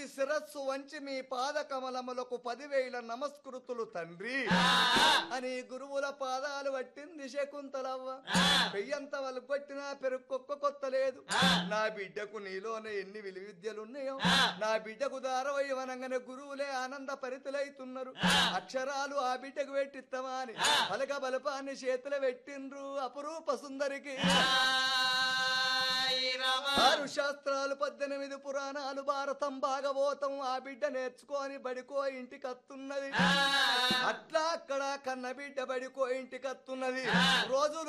ఎత్తి శిరస్సు వంచి మీ పాద కమలములకు పదివేల నమస్కృతులు తండ్రి అని గురువుల పాదాలు పట్టింది శకుంతలవ్వ పెయ్యంత వాళ్ళు కొట్టినా పెరుక్కొక్క కొత్త లేదు నా బిడ్డకు నీలోనే ఎన్ని విలు విద్యలున్నాయో నా బిడ్డకు దారవయ్యవనంగానే గురువులే ఆనంద పరితులైతున్నారు అక్షరాలు ఆ బిడ్డకు పెట్టిస్తామా అని పలక బలపాన్ని చేతులు పెట్టిండ్రు అపురూప సుందరికి ఆరు శాస్త్రాలు పద్దెనిమిది పురాణాలు భారతం భాగవతం ఆ బిడ్డ నేర్చుకొని బడికో ఇంటికి అత్తున్నది అట్లా అక్కడ కన్న బిడ్డ బడికో ఇంటికి అత్తున్నది రోజులు